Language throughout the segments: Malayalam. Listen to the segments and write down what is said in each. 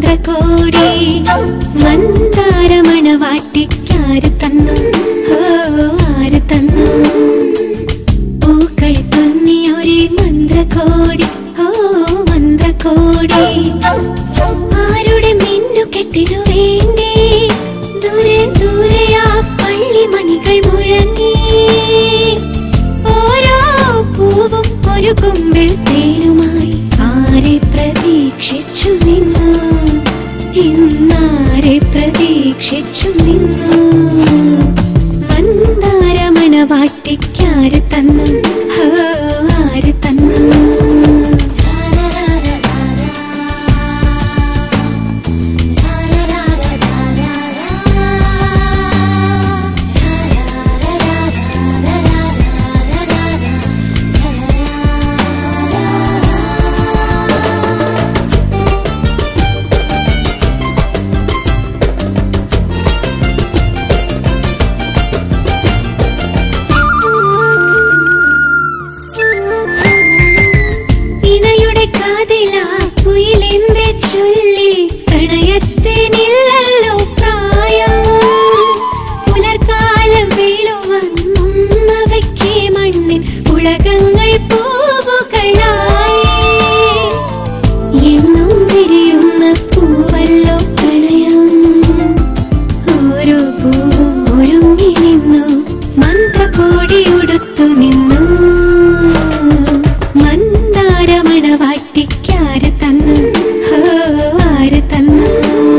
മന്ത്രകോടി മന്ദാരമണവാട്ടിക്കാര് തന്നു ഹോ ആര് തന്നു പൂക്കൾ തുന്നിയൊരേ മന്ത്രകോടി ഓ മന്ത്രകോടി ആരുടെ മിന്നു കെട്ടിനു വേണ്ടി ദൂരെ ദൂരെ ആ പള്ളിമണികൾ മുഴങ്ങി ഓരോ പൂവും ഒരു കുമ്പിൾ തേനുമായി ആരെ പ്രതീക്ഷിച്ചു നിന്നു ഇന്നാരെ പ്രതീക്ഷിച്ചു നിന്നു മന്ദാരമണവാട്ടിക്കാര് തന്നു ഹോ ആര് തന്നു ഇണയുടെ കാതിലാ കുയിലെന്തേ ചൊല്ലി പ്രണയത്തിനില്ലല്ലോ പ്രായം പുലർക്കാലം വെയിലുവന്നവയ്ക്ക് മണ്ണിൻ ഉലകങ്ങൾ പൂവുകളായി എന്നും വിരിയുന്ന പൂവല്ലോ പ്രണയം ഓരോ പൂവും ഒരുങ്ങി നിന്നു മന്ത്രകോടി ഉടുത്തു നിന്നു മന്ദാരമണവാട്ടിക്കാര് തന്നു ഹോ ആര് തന്നു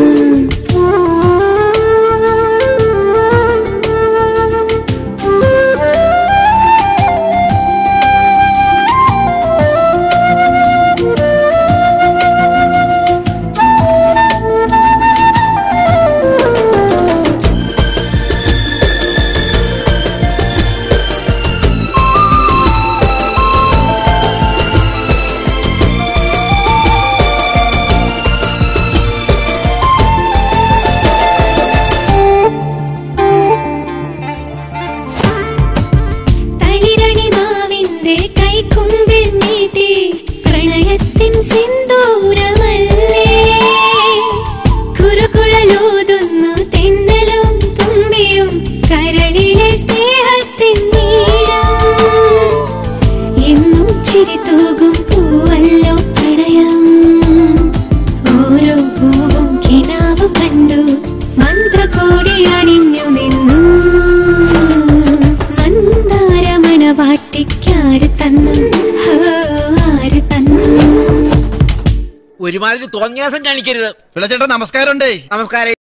തളിരണി മാവിന്റെ കൈക്കുമ്പിൽ നീട്ടി പ്രണയത്തിൻ സിന്ദൂരമല്ലേ കുറുകുഴലൂതുന്നു തെന്നലും തുമ്പിയും കരളിലെ സ്നേഹത്തിൻ നീളം എന്നും ചിരി തൂകും പൂവല്ലോ പ്രണയം ഓരോ പൂവും കിനാവ് കണ്ടു മന്ത്രകോടി അണിഞ്ഞു നിന്നു മന്ദാരമണവാട്ടിക്കാര് തന്നു ഹോ ആര് തന്നു ഒരുമാതിരി തോന്നിയാസം കാണിക്കരുത് പിള്ളച്ചേട്ടാ നമസ്കാരം ഉണ്ടേ നമസ്കാരം